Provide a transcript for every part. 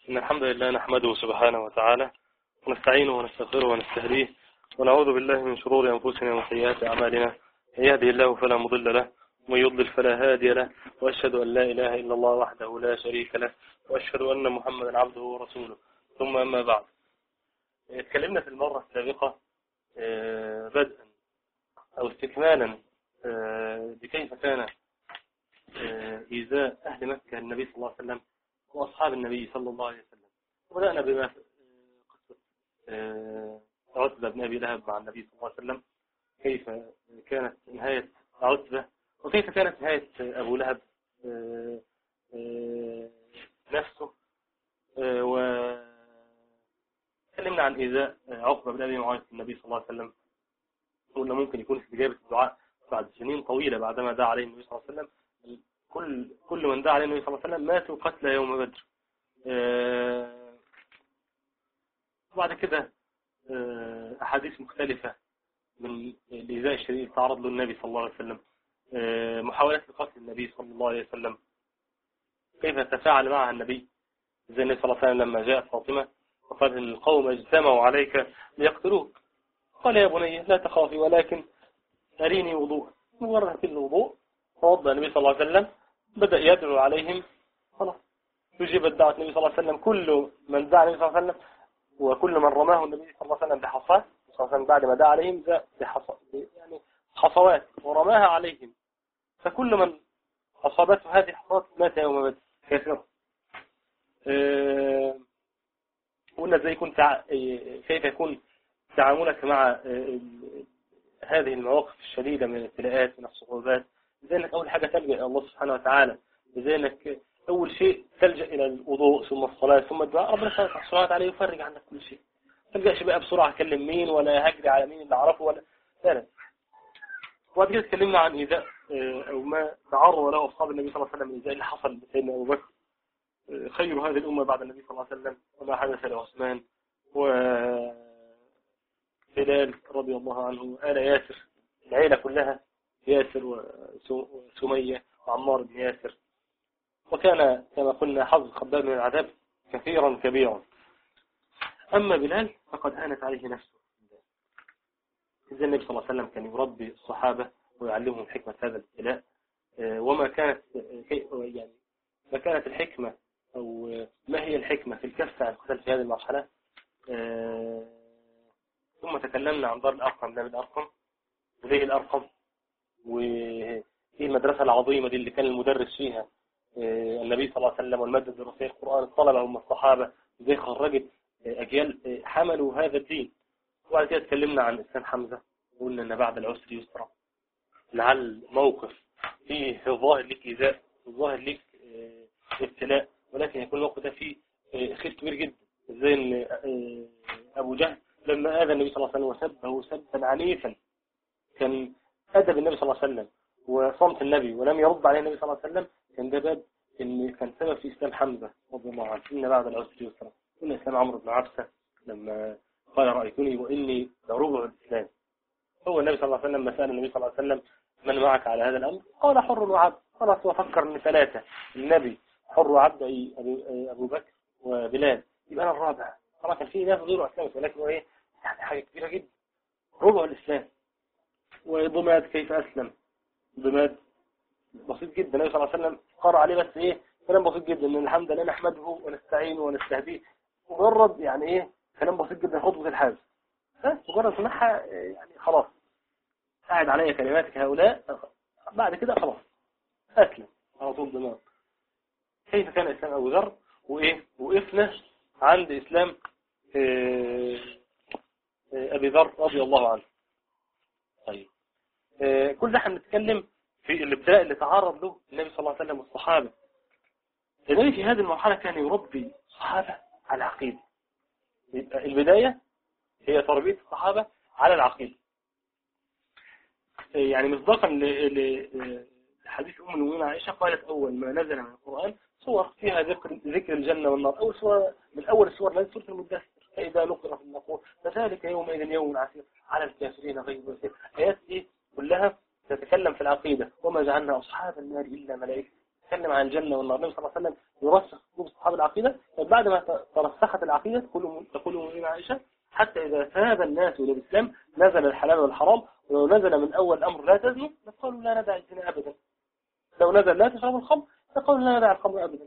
إن الحمد لله نحمده سبحانه وتعالى ونستعينه ونستغفره ونستهديه ونعوذ بالله من شرور أنفسنا ومن سيئات أعمالنا من يهده الله فلا مضل له ومن يضلل فلا هادي له وأشهد أن لا إله إلا الله وحده لا شريك له وأشهد أن محمدا عبده ورسوله ثم أما بعد اتكلمنا في المرة السابقة آه، بدءا أو استكمالا آه، بكيف كان آه، إيذاء أهل مكة النبي صلى الله عليه وسلم وأصحاب النبي صلى الله عليه وسلم وبدأنا بما قصة عتبة بن أبي لهب مع النبي صلى الله عليه وسلم كيف كانت نهاية عتبة وكيف كانت نهاية أبو لهب نفسه وتكلمنا عن إيذاء عقبة بن أبي معاذ النبي صلى الله عليه وسلم قلنا ممكن يكون استجابة الدعاء بعد سنين طويلة بعدما دعا عليه النبي صلى الله عليه وسلم كل كل من دعا عليه النبي صلى الله عليه وسلم ماتوا قتل يوم بدر وبعد كده أحاديث مختلفة من الإيذاء الشديد تعرض له النبي صلى الله عليه وسلم محاولات لقتل النبي صلى الله عليه وسلم كيف تفاعل معها النبي زي النبي صلى الله عليه وسلم لما جاءت فاطمة وقال إن القوم اجتمعوا عليك ليقتلوك قال يا بني لا تخافي ولكن أريني وضوء مجرد الوضوء توضأ النبي صلى الله عليه وسلم بدأ يدعو عليهم خلاص يجيب دعوة النبي صلى الله عليه وسلم كل من دعا النبي صلى الله عليه وسلم وكل من رماه النبي صلى الله عليه وسلم بحصاه صلى الله عليه وسلم بعد ما دعا عليهم جاء بحص يعني حصوات ورماها عليهم فكل من أصابته هذه الحصوات مات يوم بدر كافرا أه قلنا ازاي يكون تع... كيف يكون تعاملك مع هذه المواقف الشديدة من الابتلاءات من الصعوبات ازاي انك اول حاجة تلجأ الى الله سبحانه وتعالى ازاي انك اول شيء تلجأ الى الوضوء ثم الصلاة ثم الدعاء ربنا سبحانه وتعالى يفرج عنك كل شيء تلجأش بقى بسرعة اكلم مين ولا هجري على مين اللي اعرفه ولا لا لا وبعد كده اتكلمنا عن ايذاء او ما تعرض له اصحاب النبي صلى الله عليه وسلم من الايذاء اللي حصل لسيدنا ابو بكر خير هذه الامه بعد النبي صلى الله عليه وسلم وما حدث لعثمان و بلال رضي الله عنه آل ياسر العيلة كلها ياسر وسمية وعمار بن ياسر وكان كما قلنا حظ خباب من العذاب كثيرا كبيرا أما بلال فقد هانت عليه نفسه إذا النبي صلى الله عليه وسلم كان يربي الصحابة ويعلمهم حكمة هذا الابتلاء وما كانت يعني ما كانت الحكمة أو ما هي الحكمة في الكف عن القتال في هذه المرحلة ثم تكلمنا عن دار الأرقم نبي الأرقم وليه الأرقم وهي المدرسة العظيمة دي اللي كان المدرس فيها النبي صلى الله عليه وسلم والمادة الدراسية القرآن الطلبة هم الصحابة ازاي خرجت أجيال حملوا هذا الدين وبعد كده اتكلمنا عن إسلام حمزة وقلنا أن بعد العسر يسرى لعل موقف فيه ظاهر لك إيذاء ظاهر لك ابتلاء ولكن يكون الموقف ده فيه خير كبير جدا ازاي ان أبو جهل لما آذى النبي صلى الله عليه وسلم وسبه سبا عنيفا كان أدب النبي صلى الله عليه وسلم وصمت النبي ولم يرد عليه النبي صلى الله عليه وسلم كان ده باب ان كان سبب في إسلام حمزة رضي الله عنه إن بعد العسر يسرا إن إسلام عمرو بن عبسة لما قال رأيتني وإني لربع الإسلام هو النبي صلى الله عليه وسلم سأل النبي صلى الله عليه وسلم من معك على هذا الأمر قال حر وعبد خلاص وفكر ان ثلاثة النبي حر وعبد أي أبو بكر وبلال يبقى أنا الرابع طبعا كان في ناس غيره أسلمت ولكن هو إيه يعني حاجة كبيرة جدا ربع الإسلام وضماد كيف أسلم ضماد بسيط جدا النبي صلى الله عليه وسلم قرأ عليه بس إيه كلام بسيط جدا إن الحمد لله نحمده ونستعينه ونستهديه مجرد يعني إيه كلام بسيط جدا خطوة الحاج ها مجرد سمعها يعني خلاص قاعد علي كلماتك هؤلاء بعد كده خلاص أسلم على طول ضماد كيف كان إسلام أبو ذر وإيه وقفنا عند إسلام أبي ذر رضي الله عنه طيب كل ده احنا بنتكلم في الابتلاء اللي تعرض له النبي صلى الله عليه وسلم والصحابة النبي في هذه المرحلة كان يربي الصحابة على العقيدة البداية هي تربية الصحابة على العقيدة يعني مصداقا لحديث أم المؤمنين عائشة قالت أول ما نزل من القرآن صور فيها ذكر ذكر الجنة والنار أول سورة من أول السور نزل سورة المدثر فإذا نقر في النقور فذلك يومئذ يوم عسير على الكافرين غير يسير آيات دي كلها تتكلم في العقيدة وما جعلنا أصحاب النار إلا ملائكة يتكلم عن الجنة والنار النبي صلى الله عليه وسلم يرسخ قلوب أصحاب العقيدة بعد ما ترسخت العقيدة تقول تقول من عائشة حتى إذا ثاب الناس إلى الإسلام نزل الحلال والحرام ولو نزل من أول أمر لا تزنوا لقالوا لا ندع الزنا أبدا لو نزل لا تشرب الخمر لقالوا لا ندع الخمر أبدا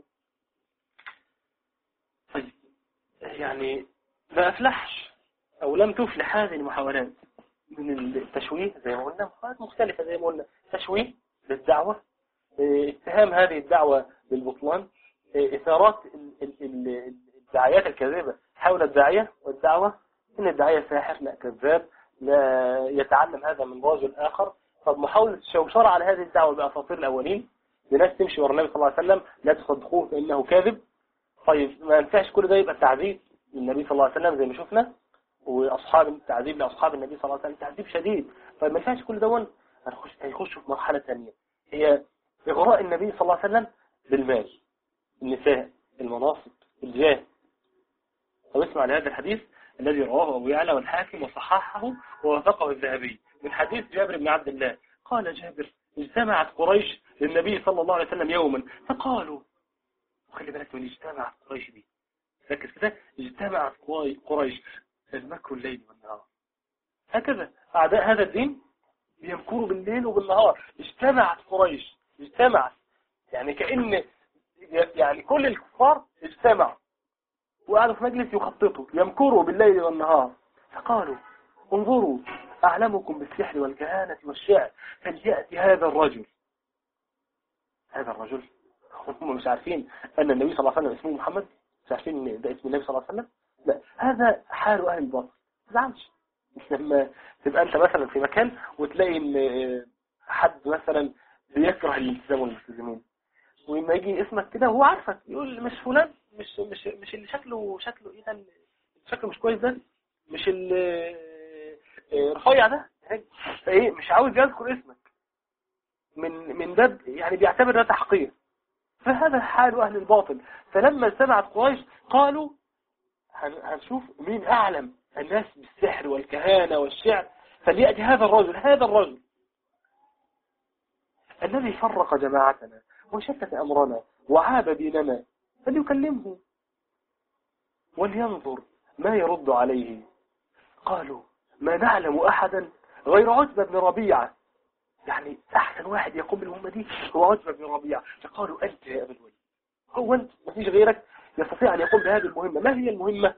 طيب يعني ما أفلحش أو لم تفلح هذه المحاولات من التشويه زي ما قلنا محاولات مختلفة زي ما قلنا تشويه للدعوة اتهام هذه الدعوة بالبطلان إثارات الدعايات الكاذبة حول الداعية والدعوة إن الداعية ساحر لا كذاب لا يتعلم هذا من رجل آخر طب محاولة الشوشرة على هذه الدعوة بأساطير الأولين لناس تمشي ورا النبي صلى الله عليه وسلم لا تصدقوه فإنه كاذب طيب ما ينفعش كل ده يبقى تعذيب للنبي صلى الله عليه وسلم زي ما شفنا واصحاب التعذيب لاصحاب النبي صلى الله عليه وسلم تعذيب شديد فما طيب ينفعش كل دون هنخش هيخشوا في مرحله ثانيه هي اغراء النبي صلى الله عليه وسلم بالمال النساء المناصب الجاه طب اسمع لهذا الحديث الذي رواه ابو يعلى والحاكم وصححه ووثقه الذهبي من حديث جابر بن عبد الله قال جابر اجتمعت قريش للنبي صلى الله عليه وسلم يوما فقالوا خلي بالك من اجتمعت قريش دي ركز كده اجتمعت قريش المكر الليل والنهار هكذا أعداء هذا الدين بيمكروا بالليل وبالنهار اجتمعت قريش اجتمعت يعني كأن يعني كل الكفار اجتمعوا وقعدوا في مجلس يخططوا يمكروا بالليل والنهار فقالوا انظروا أعلمكم بالسحر والكهانة والشعر فليأتي هذا الرجل هذا الرجل هم مش عارفين أن النبي صلى الله عليه وسلم اسمه محمد مش عارفين ان ده اسم النبي صلى الله عليه وسلم لا هذا حال أهل الباطل ما تزعلش لما تبقى أنت مثلا في مكان وتلاقي ان حد مثلا بيكره الالتزام والملتزمين ولما يجي اسمك كده هو عارفك يقول مش فلان مش مش مش اللي شكله شكله ايه ده شكله مش كويس ده مش الرفيع ده فايه مش عاوز يذكر اسمك من من باب يعني بيعتبر ده تحقير فهذا حال أهل الباطل فلما سمعت قريش قالوا هنشوف مين أعلم الناس بالسحر والكهانة والشعر فليأتي هذا الرجل هذا الرجل الذي فرق جماعتنا وشتت أمرنا وعاب ديننا فليكلمه ولينظر ما يرد عليه قالوا ما نعلم أحدا غير عتبة بن ربيعة يعني أحسن واحد يقوم بالمهمة دي هو عتبة بن ربيعة فقالوا أنت يا أبا الوليد هو أنت ما فيش غيرك يستطيع أن يقوم بهذه المهمة ما هي المهمة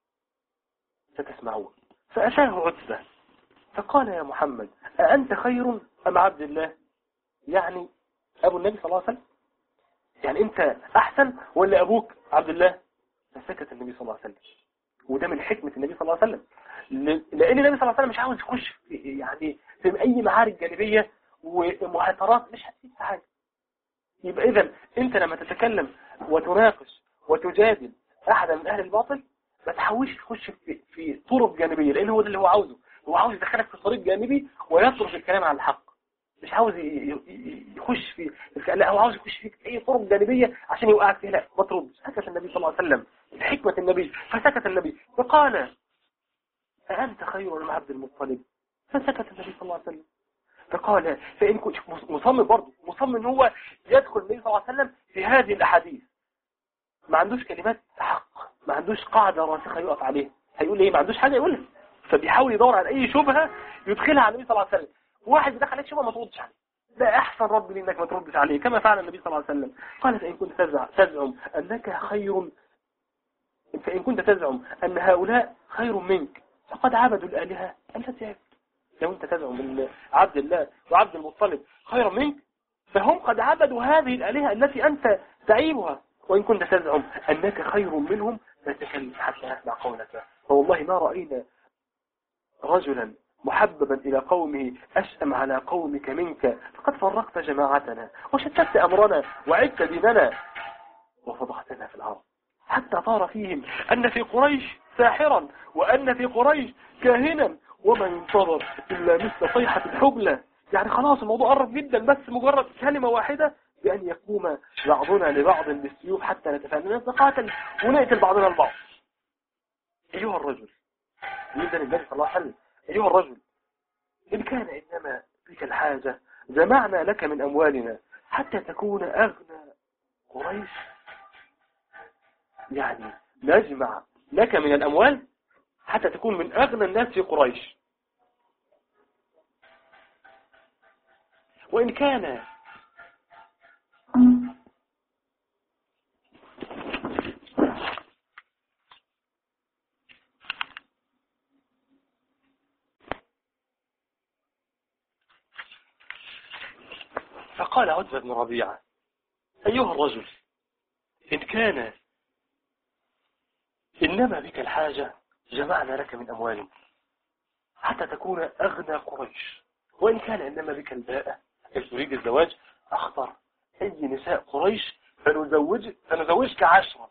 ستسمعون فأتاه عتبة فقال يا محمد أأنت خير أم عبد الله يعني أبو النبي صلى الله عليه وسلم يعني أنت أحسن ولا أبوك عبد الله فسكت النبي صلى الله عليه وسلم وده من حكمة النبي صلى الله عليه وسلم لأن النبي صلى الله عليه وسلم مش عاوز يخش يعني في أي معارك جانبية ومهاترات مش هتفيد في حاجة يبقى إذا أنت لما تتكلم وتناقش وتجادل أحدا من أهل الباطل ما تحاولش تخش في, في طرق جانبية لأن هو ده اللي هو عاوزه هو عاوز يدخلك في طريق جانبي ويترك الكلام على الحق مش عاوز يخش في لا هو عاوز يخش في اي طرق جانبية عشان يوقعك فيها لا ما تردش سكت النبي صلى الله عليه وسلم حكمة النبي فسكت النبي فقال أأنت خير من عبد المطلب فسكت النبي صلى الله عليه وسلم فقال فإن كنت مصمم برضه مصمم ان هو يدخل النبي صلى الله عليه وسلم في هذه الأحاديث ما عندوش كلمات حق ما عندوش قاعدة راسخة يقف عليها هيقول ايه ما عندوش حاجة يقولها فبيحاول يدور على اي شبهة يدخلها على النبي صلى الله عليه وسلم واحد بيدخل عليك شبهة ما تردش عليه ده احسن رب لي انك ما تردش عليه كما فعل النبي صلى الله عليه وسلم قال فإن كنت تزعم أنك خير فإن كنت تزعم أن هؤلاء خير منك فقد عبدوا الآلهة أنت تعبد لو أنت تزعم أن عبد الله وعبد المطلب خير منك فهم قد عبدوا هذه الآلهة التي أنت تعيبها وإن كنت تزعم أنك خير منهم فتكلم حتى نسمع قولك فوالله ما رأينا رجلا محببا إلى قومه أشأم على قومك منك فقد فرقت جماعتنا وشتت أمرنا وعدت ديننا وفضحتنا في الأرض حتى طار فيهم أن في قريش ساحرا وأن في قريش كاهنا وما ينتظر إلا مثل صيحة الحبلة يعني خلاص الموضوع قرب جدا بس مجرد كلمة واحدة بأن يقوم بعضنا لبعض بالسيوف حتى نتفاهم نتقاتل ونقتل بعضنا البعض أيها الرجل يبدأ النبي صلى الله عليه وسلم أيها الرجل إن كان إنما بك الحاجة جمعنا لك من أموالنا حتى تكون أغنى قريش يعني نجمع لك من الأموال حتى تكون من أغنى الناس في قريش وإن كان فقال عتبة بن ربيعة أيها الرجل إن كان إنما بك الحاجة جمعنا لك من أموالنا حتى تكون أغنى قريش وإن كان إنما بك الباء تريد الزواج أخطر أي نساء قريش فنزوج فنزوجك عشرة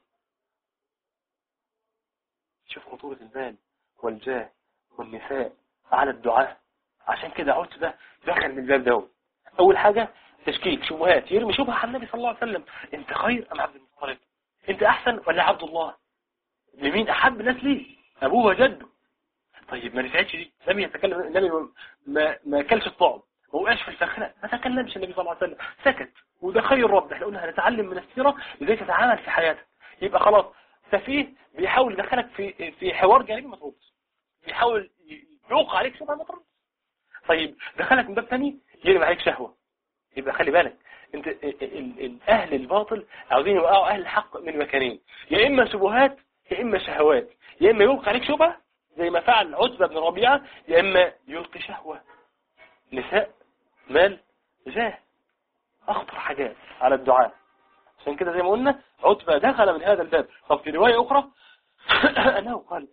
شوف خطورة المال والجاه والنساء على الدعاء عشان كده عتبة دخل من الباب ده أول حاجة تشكيك شبهات يرمي شبهة على النبي صلى الله عليه وسلم انت خير أم عبد المطلب انت أحسن ولا عبد الله لمين أحب الناس ليه أبوه وجده طيب ما نفعتش دي لم يتكلم النبي ما ما كلش الطعم ما وقعش في الفخنة ما تكلمش النبي صلى الله عليه وسلم سكت وده خير رب احنا قلنا هنتعلم من السيرة ازاي تتعامل في حياتك يبقى خلاص سفيه بيحاول يدخلك في في حوار جانبي ما تردش بيحاول يوقع عليك شبهه ما تردش طيب دخلك من باب ثاني يرمي عليك شهوة يبقى خلي بالك انت اهل الباطل عاوزين يوقعوا اهل الحق من مكانين يا اما شبهات يا اما شهوات يا اما يلقي عليك شبهه زي ما فعل عتبة بن ربيعة يا اما يلقي شهوة نساء مال جاه اخطر حاجات على الدعاء عشان كده زي ما قلنا عتبة دخل من هذا الباب طب في رواية اخرى انه قال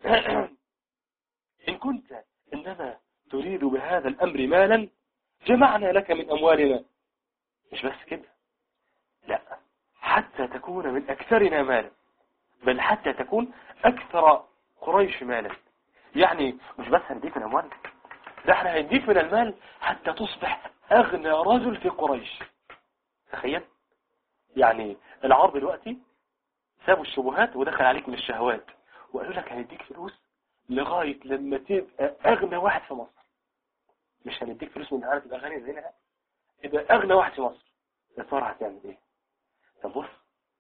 ان كنت انما تريد بهذا الامر مالا جمعنا لك من اموالنا مش بس كده لا حتى تكون من أكثرنا مالا بل حتى تكون أكثر قريش مالا يعني مش بس هنديك من أموالك ده احنا هنديك من المال حتى تصبح أغنى رجل في قريش تخيل يعني العرض دلوقتي سابوا الشبهات ودخل عليك من الشهوات وقالوا لك هنديك فلوس لغاية لما تبقى أغنى واحد في مصر مش هنديك فلوس من عارف تبقى غني زينا يبقى أغنى واحد في مصر يا ترى هتعمل إيه طب بص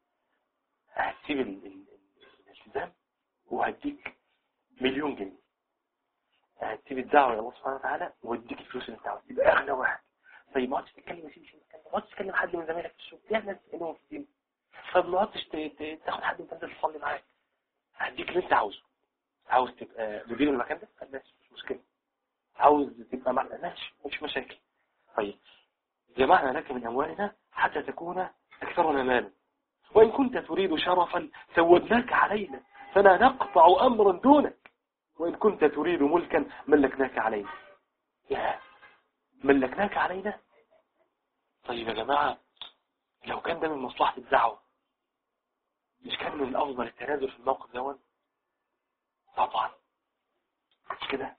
هتسيب الالتزام وهديك مليون جنيه هتسيب الدعوة الله سبحانه وتعالى واديك الفلوس اللي انت عاوز تبقى أغنى واحد طيب ما عادش تتكلم يا سيدي ما عادش تتكلم حد من زمايلك في الشغل يعني ناس تكلمهم في الدين طب ما عادش تاخد حد من تنزل تصلي معاك هديك اللي انت عاوزه عاوز تبقى مدير المكان ده ماشي مش مشكلة عاوز تبقى معنا ماشي مش مشاكل طيب جمعنا لك من أموالنا حتى تكون أكثرنا مالا وإن كنت تريد شرفا سودناك علينا فلا نقطع أمرا دونك وإن كنت تريد ملكا ملكناك علينا يا ملكناك علينا طيب يا جماعة لو كان ده من مصلحة الدعوة مش كان من الأفضل التنازل في الموقف دون طبعا مش كده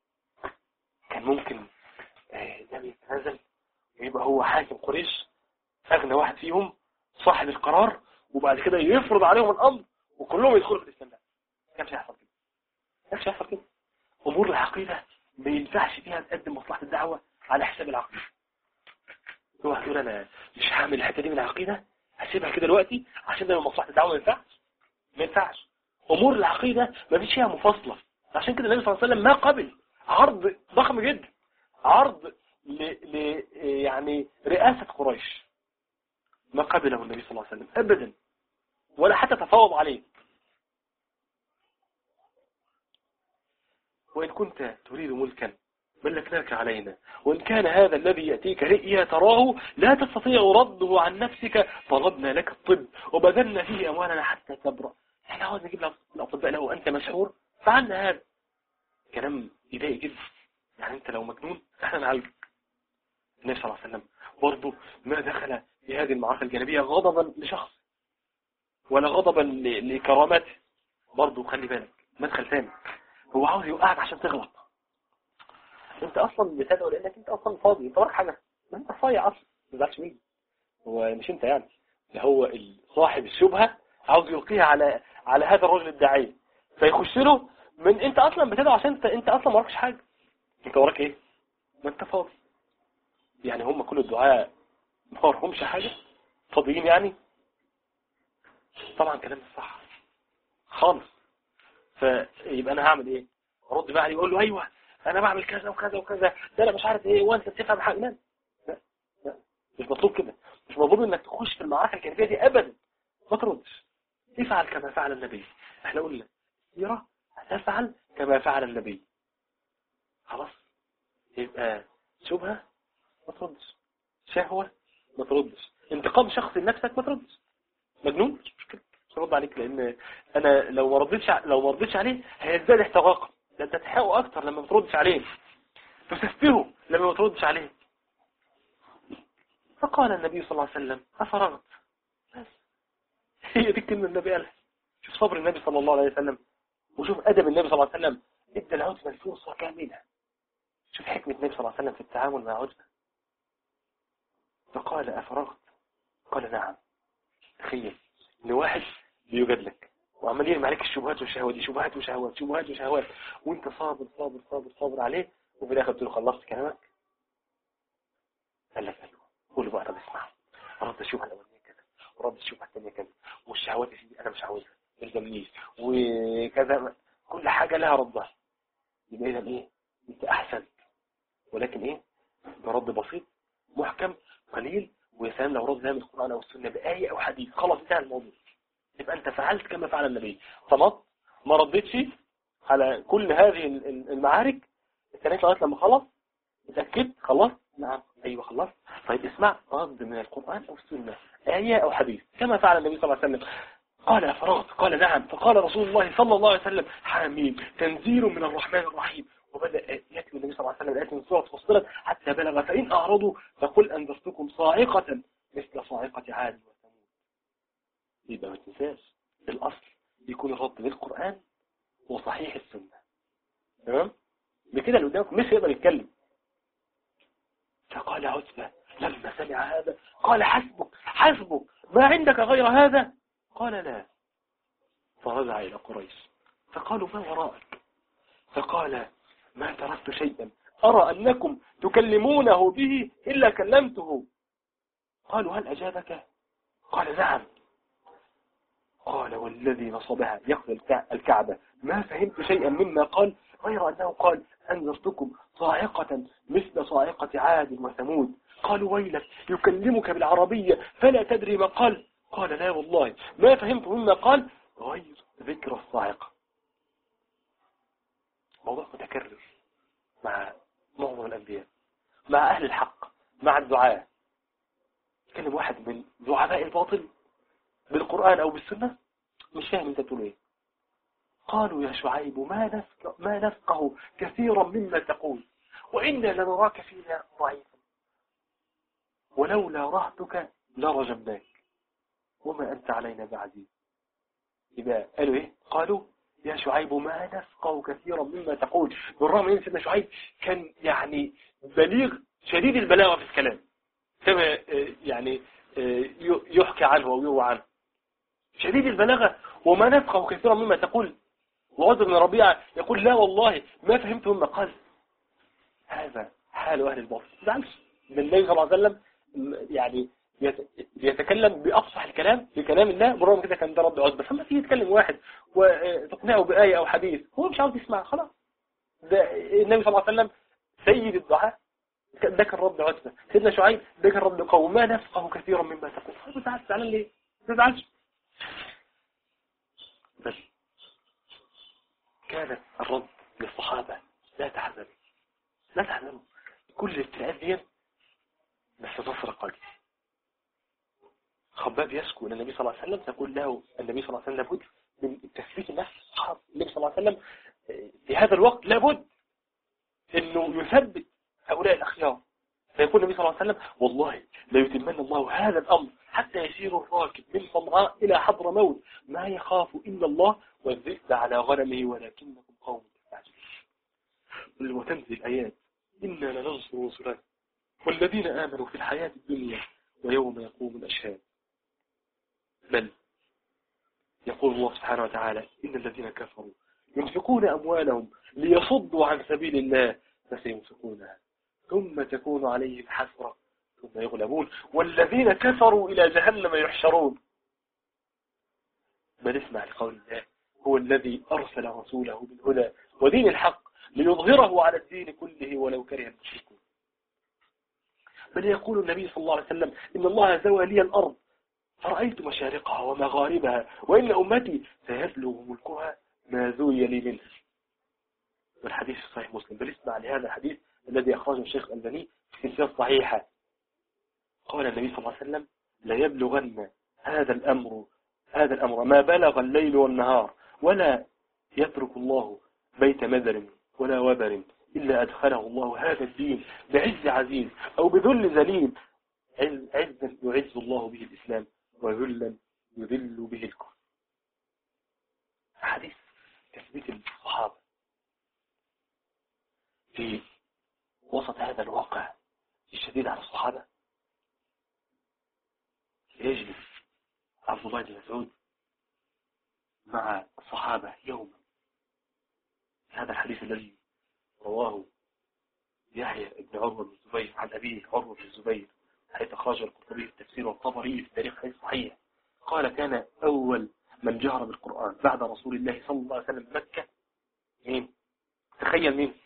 كان ممكن ده يتنازل ويبقى هو حاكم قريش أغنى واحد فيهم صاحب القرار وبعد كده يفرض عليهم الأمر وكلهم يدخلوا في الإسلام ده كانش هيحصل كده كانش هيحصل كده أمور العقيدة ما ينفعش فيها تقدم مصلحة الدعوة على حساب العقيدة هو هتقول أنا مش هعمل الحتة دي من العقيدة هسيبها كده دلوقتي عشان ده من مصلحة الدعوة ما ينفعش ما ينفعش أمور العقيدة ما فيش فيها مفاصلة عشان كده النبي صلى الله عليه وسلم ما قبل عرض ضخم جدا عرض ل... ل... يعني رئاسة قريش ما قبله النبي صلى الله عليه وسلم أبدا ولا حتى تفاوض عليه وإن كنت تريد ملكا ملكناك علينا وإن كان هذا الذي يأتيك رئيا تراه لا تستطيع رده عن نفسك طلبنا لك الطب وبذلنا فيه أموالنا حتى تبرأ احنا عاوز نجيب الأطباء له وأنت مشهور فعلنا هذا كلام يضايق جدا يعني انت لو مجنون احنا نعالجك النبي صلى الله عليه وسلم برضه ما دخل في هذه المعركة الجانبية غضبا لشخص ولا غضبا لكرامته برضه خلي بالك مدخل ثاني هو عاوز يوقعك عشان تغلط انت اصلا بتدعو لانك انت اصلا فاضي انت وراك حاجه انت صايع اصلا ما تزعلش مني هو مش انت يعني ده هو صاحب الشبهه عاوز يلقيها على على هذا الرجل الداعيه فيخش له من انت اصلا بتدعو عشان انت انت اصلا ما وراكش حاجه انت وراك ايه ما انت فاضي يعني هم كل الدعاء ما وراهمش حاجه فاضيين يعني طبعا كلام صح خالص فيبقى انا هعمل ايه ارد بقى عليه واقول له ايوه انا بعمل كذا وكذا وكذا ده انا مش عارف ايه وانت بتفهم حاجه لا لا لا مش مطلوب كده مش مطلوب انك تخش في المعركه الكلاميه دي ابدا ما تردش افعل كما فعل النبي احنا قلنا سيره هتفعل كما فعل النبي خلاص يبقى شبهه ما تردش شهوه ما تردش انتقام شخصي لنفسك ما تردش مجنون مش مشكله مش هرد عليك لان انا لو ما ردتش لو ما ردتش عليه هيزداد احتراقا ده انت تحقه اكتر لما ما تردش عليه تسفهه لما ما تردش عليه فقال النبي صلى الله عليه وسلم أفرغت بس هي دي الكلمة النبي قالها شوف صبر النبي صلى الله عليه وسلم وشوف أدب النبي صلى الله عليه وسلم ادى العتبة الفرصة كاملة شوف حكمة النبي صلى الله عليه وسلم في التعامل مع عتبة فقال أفرغت قال نعم تخيل ان واحد بيوجد لك وعمال يرمي عليك الشبهات والشهوات دي شبهات وشهوات شبهات وشهوات وانت صابر صابر صابر صابر عليه وفي الاخر تقول خلصت كلامك قال لك ايوه قول بقى طب اسمع رد الشبهه الاولانيه كذا ورد الشبهه الثانيه كذا والشهوات دي انا مش عاوزها ما تلزمنيش وكذا كل حاجه لها ردها يبقى اذا ايه انت احسنت ولكن ايه برد بسيط محكم قليل ويا سلام لو رد من القران او السنه بايه او حديث خلاص انتهى الموضوع يبقى انت فعلت كما فعل النبي صمت ما ردتش على كل هذه المعارك استنيت لغايه لما خلص اتاكدت خلاص نعم ايوه خلاص طيب اسمع رد من القران او السنه ايه او حديث كما فعل النبي صلى الله عليه وسلم قال أفرغت قال نعم فقال رسول الله صلى الله عليه وسلم حامين تنزيل من الرحمن الرحيم وبدأ يتلو النبي صلى الله عليه وسلم الآيات من سورة فصلت حتى بلغ فإن أعرضوا فقل أنذرتكم صاعقة مثل صاعقة عاد وثمود يبقى ما تنساش الأصل يكون الرد بالقرآن وصحيح السنة تمام بكده اللي قدامك مش يقدر يتكلم فقال عتبة لما سمع هذا قال حسبك حسبك ما عندك غير هذا قال لا فرجع إلى قريش فقالوا ما وراءك فقال ما تركت شيئا أرى أنكم تكلمونه به إلا كلمته قالوا هل أجابك قال نعم قال والذي نصبها يقضي الكعبة ما فهمت شيئا مما قال غير أنه قال أنذرتكم صاعقة مثل صاعقة عاد وثمود قالوا ويلك يكلمك بالعربية فلا تدري ما قال قال لا والله ما فهمت مما قال غير ذكر الصاعقة موضوع متكرر مع معظم الأنبياء مع أهل الحق مع الدعاء كلم واحد من دعاء الباطل بالقرآن أو بالسنة مش فاهم انت تقول ايه قالوا يا شعيب ما نفقه, ما نفقه كثيرا مما تقول وإنا لنراك فينا ضعيفا ولولا رهتك لرجمناك وما أنت علينا بعدي إذا قالوا إيه قالوا يا شعيب ما نفقه كثيرا مما تقول بالرغم من سيدنا شعيب كان يعني بليغ شديد البلاغة في الكلام كما يعني يحكى عنه أو يروى عنه شديد البلاغة وما نفقه كثيرا مما تقول وعز بن ربيعة يقول لا والله ما فهمت مما قال هذا حال أهل الباطل ما من النبي صلى الله عليه وسلم يعني يتكلم بأفصح الكلام بكلام الله بالرغم كده كان ده رد عزبة فما تيجي يتكلم واحد وتقنعه بآية أو حديث هو مش عاوز يسمع خلاص ده النبي صلى الله عليه وسلم سيد الدعاء ده كان رد عزبة سيدنا شعيب ده كان رد قوم ما نفقه كثيرا مما تقول ما تزعلش زعلان ليه ما تزعلش بس كانت الرد للصحابة لا تحزنوا لا تحزنوا كل الابتلاءات دي بس نصر قلبي خباب يسكو النبي صلى الله عليه وسلم تقول له النبي صلى الله عليه وسلم لابد من تثبيت النفس الصحابة النبي صلى الله عليه وسلم في هذا الوقت لابد انه يثبت هؤلاء الاخيار فيقول النبي صلى الله عليه وسلم والله لا يتمنى الله هذا الامر حتى يسير الراكب من صنعاء الى حضر موت ما يخاف الا الله والذئب على غنمه ولكنكم قوم تستعجلون وتنزل الايات انا لننصر رسلنا والذين امنوا في الحياه الدنيا ويوم يقوم الاشهاد بل يقول الله سبحانه وتعالى إن الذين كفروا ينفقون أموالهم ليصدوا عن سبيل الله فسينفقونها ثم تكون عليهم حسرة ثم يغلبون والذين كفروا إلى جهنم يحشرون بل اسمع لقول الله هو الذي أرسل رسوله بالهدى ودين الحق ليظهره على الدين كله ولو كره المشركون بل يقول النبي صلى الله عليه وسلم إن الله زوى لي الأرض فرأيت مشارقها ومغاربها وإن أمتي سيبلغ ملكها ما زوي لي منها والحديث صحيح مسلم بل اسمع لهذا الحديث الذي أخرجه الشيخ البني في سلسلة صحيحة قال النبي صلى الله عليه وسلم لا يبلغن هذا الأمر هذا الأمر ما بلغ الليل والنهار ولا يترك الله بيت مدر ولا وبر إلا أدخله الله هذا الدين بعز عزيز أو بذل ذليل عزا يعز الله به الإسلام وذلا يذل به الكفر حديث تثبيت الصحابة في وسط هذا الواقع الشديد على الصحابة يجلس عبد الله بن مسعود مع الصحابة يوما هذا الحديث الذي رواه يحيى بن عروة بن الزبير عن أبيه عروة بن الزبير حيث أخرج القرطبي في التفسير والطبري في التاريخ حديث صحيح قال كان أول من جهر بالقرآن بعد رسول الله صلى الله عليه وسلم مكة مين تخيل مين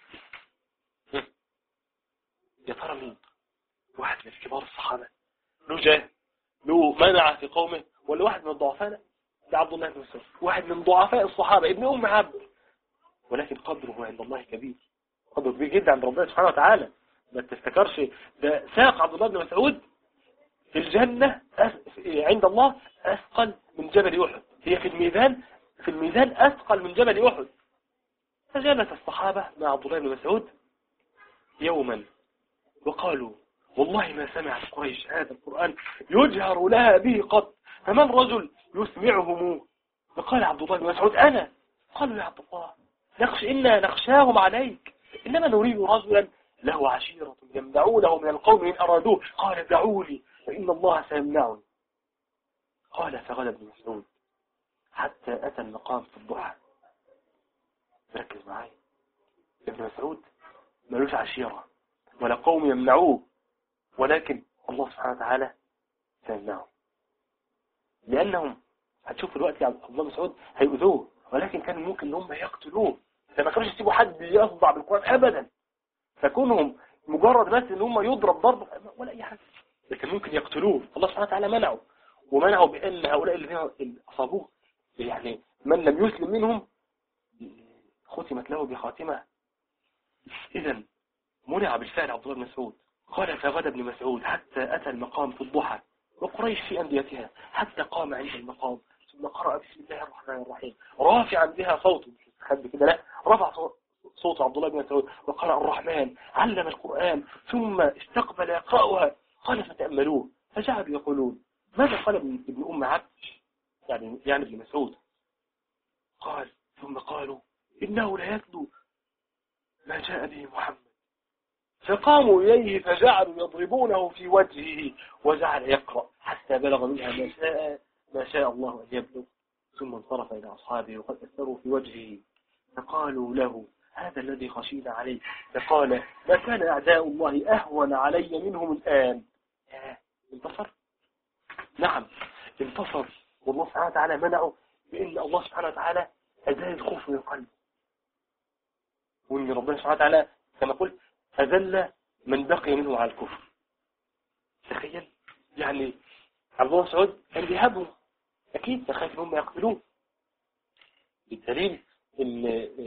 يا ترى مين واحد من كبار الصحابة له جاه له منع في قومه ولا واحد من الضعفاء ده عبد الله بن مسعود واحد من ضعفاء الصحابة ابن أم عبد ولكن قدره عند الله كبير قدره كبير جدا عند ربنا سبحانه وتعالى ما تفتكرش ده ساق عبد الله بن مسعود في الجنة عند الله أثقل من جبل أحد هي في الميزان في الميزان أثقل من جبل أحد فجلس الصحابة مع عبد الله بن مسعود يوما وقالوا والله ما سمعت قريش هذا القرآن يجهر لها به قط فمن رجل يسمعهم فقال عبد الله بن مسعود أنا قالوا يا عبد الله نخش إنا نخشاهم عليك إنما نريد رجلا له عشيرة يمنعونه من القوم إن أرادوه قال دعوني فإن الله سيمنعني قال فغلب ابن مسعود حتى أتى المقام في الضحى ركز معي ابن مسعود ملوش عشيرة ولا قوم يمنعوه ولكن الله سبحانه وتعالى سيمنعه لأنهم هتشوف الوقت يا عبد الله مسعود هيؤذوه ولكن كان ممكن ان هم يقتلوه فما كانوش يسيبوا حد يصدع بالقرآن أبدا فكونهم مجرد بس ان هم يضرب ضرب ولا أي حاجة لكن ممكن يقتلوه الله سبحانه وتعالى منعه ومنعه بأن هؤلاء الذين أصابوه يعني من لم يسلم منهم ختمت له بخاتمة إذا منع بالفعل عبد الله بن مسعود قال فغدا ابن مسعود حتى أتى المقام في الضحى وقريش في أنديتها حتى قام عند المقام ثم قرأ بسم الله الرحمن الرحيم رافعا بها صوته خد كده لا رفع صوت عبد الله بن مسعود وقرأ الرحمن علم القرآن ثم استقبل يقرأها قال فتأملوه فجعلوا يقولون ماذا قال ابن أم عبد يعني يعني ابن مسعود قال ثم قالوا إنه لا يتلو ما جاء به محمد فقاموا إليه فجعلوا يضربونه في وجهه وجعل يقرأ حتى بلغ منها ما شاء ما شاء الله أن يبلغ ثم انصرف إلى أصحابه وقد أثروا في وجهه فقالوا له هذا الذي خشينا عليه فقال ما كان أعداء الله أهون علي منهم الآن انتصر نعم انتصر والله سبحانه وتعالى منعه بأن الله سبحانه وتعالى أزال الخوف من قلبه وأن ربنا سبحانه وتعالى كما قلت أذل من بقي منه على الكفر تخيل يعني عبد الله سعود كان بيهابهم أكيد تخاف هم يقتلوه بالدليل ان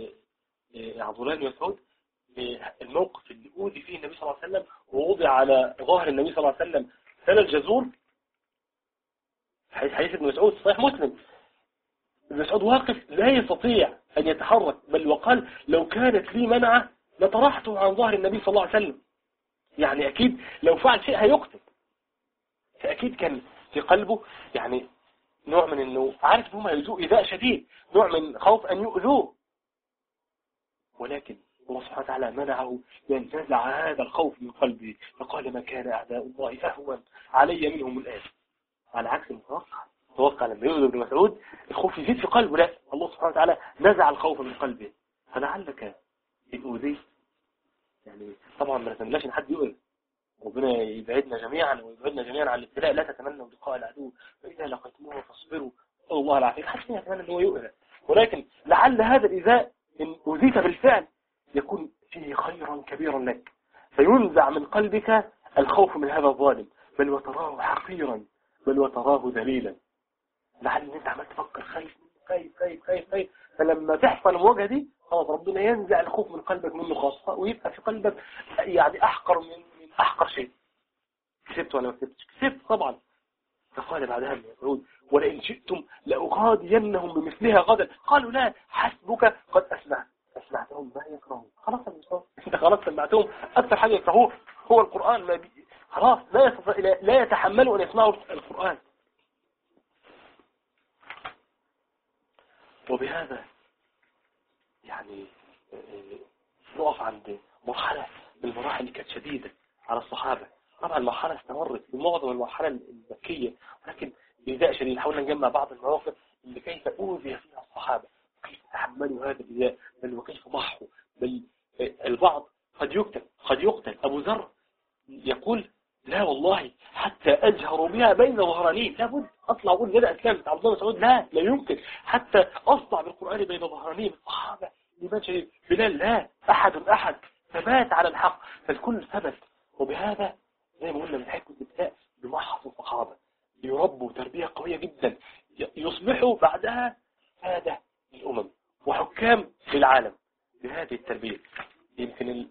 عبد الله بن مسعود الموقف اللي أوذي فيه النبي صلى الله عليه وسلم ووضع على ظهر النبي صلى الله عليه وسلم ثلاث جزور حديث ابن مسعود صحيح مسلم ابن مسعود واقف لا يستطيع أن يتحرك بل وقال لو كانت لي منعة لطرحته عن ظهر النبي صلى الله عليه وسلم يعني أكيد لو فعل شيء هيقتل فأكيد كان في قلبه يعني نوع من أنه عارف هم هيؤذوه إيذاء شديد نوع من خوف أن يؤذوه ولكن الله سبحانه وتعالى منعه ينتزع هذا الخوف من قلبه فقال ما كان أعداء الله أهون علي منهم الآن على عكس المتوقع توقع لما يؤذي ابن مسعود الخوف يزيد في قلبه لا الله سبحانه وتعالى نزع الخوف من قلبه فلعلك إن أوذيت يعني طبعا ما نتمناش ان حد يؤذي ربنا يبعدنا جميعا ويبعدنا جميعا عن الابتلاء لا تتمنوا لقاء العدو فإذا لقيتموه فاصبروا نسأل الله العافية حتى لعل هذا الإيذاء إن أذيت بالفعل يكون فيه خيرا كبيرا لك فينزع من قلبك الخوف من هذا الظالم بل وتراه حقيرا بل وتراه ذليلا لعل انت عمال تفكر خايف خايف خايف خايف خايف فلما تحصل المواجهه دي خلاص ربنا ينزع الخوف من قلبك منه خاصه ويبقى في قلبك يعني احقر من, من احقر شيء كسبت ولا ما كسبتش كسبت طبعا فقال بعدها من يقول ولئن شئتم لأغادينهم بمثلها غدا قالوا لا حسبك قد أسمعت أسمعتهم ما يكرهون خلاص انت خلاص سمعتهم أكثر حاجة يكرهوه هو القرآن ما بي... خلاص لا يستطيع لا يتحملوا أن يسمعوا القرآن وبهذا يعني آه، نقف عند مرحلة من المراحل اللي كانت شديدة على الصحابة طبعا المرحلة استمرت في معظم المرحلة المكية ولكن بإيذاء شديد حاولنا نجمع بعض المواقف اللي كيف أوذي فيها الصحابة كيف تحملوا هذا الإيذاء بل وكيف ضحوا بل البعض قد يقتل قد يقتل أبو ذر يقول لا والله حتى أجهر بها بين ظهراني لابد أطلع أقول بدأ أسلام عبد الله مسعود لا لا يمكن حتى أصنع بالقرآن بين ظهراني الصحابة لمن شهيد بلال لا أحد أحد ثبات على الحق فالكل ثبت وبهذا زي ما قلنا من حكمة الابتلاء بمحص الصحابة يربوا تربية قوية جدا يصبحوا بعدها سادة للأمم وحكام للعالم بهذه التربية يمكن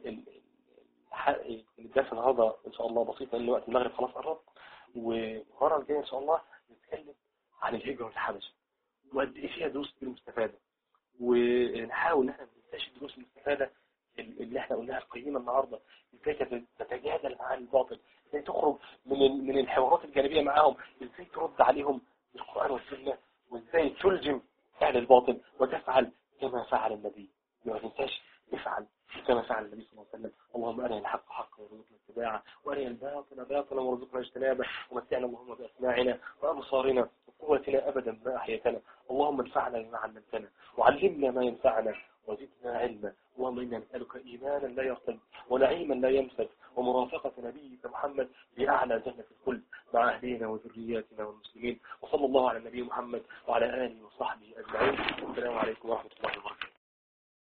الدرس النهارده ان شاء الله بسيط لان وقت المغرب خلاص قرب والمره الجايه ان شاء الله نتكلم عن الهجره والحبشه وقد ايه فيها دروس كتير مستفاده ونحاول ان احنا ما ننساش الدروس المستفاده اللي احنا قلناها القيمه النهارده ازاي تتجادل مع الباطل ازاي تخرج من من الحوارات الجانبيه معاهم ازاي ترد عليهم بالقران والسنه وازاي تلجم اهل الباطل وتفعل كما فعل النبي ما تنساش افعل كما فعل النبي صلى الله عليه وسلم اللهم أرنا الحق حقا وارزقنا اتباعه وأرنا الباطل باطلا وارزقنا اجتنابه ومتعنا اللهم بأسماعنا وأبصارنا وقوتنا أبدا ما أحيتنا اللهم انفعنا بما علمتنا وعلمنا ما ينفعنا وزدنا علما اللهم إنا نسألك إيمانا لا يرتد ونعيما لا ينفد ومرافقة نبيك محمد بأعلى جنة الكل مع أهلنا وذرياتنا والمسلمين وصلى الله على النبي محمد وعلى آله وصحبه أجمعين السلام عليكم ورحمة الله وبركاته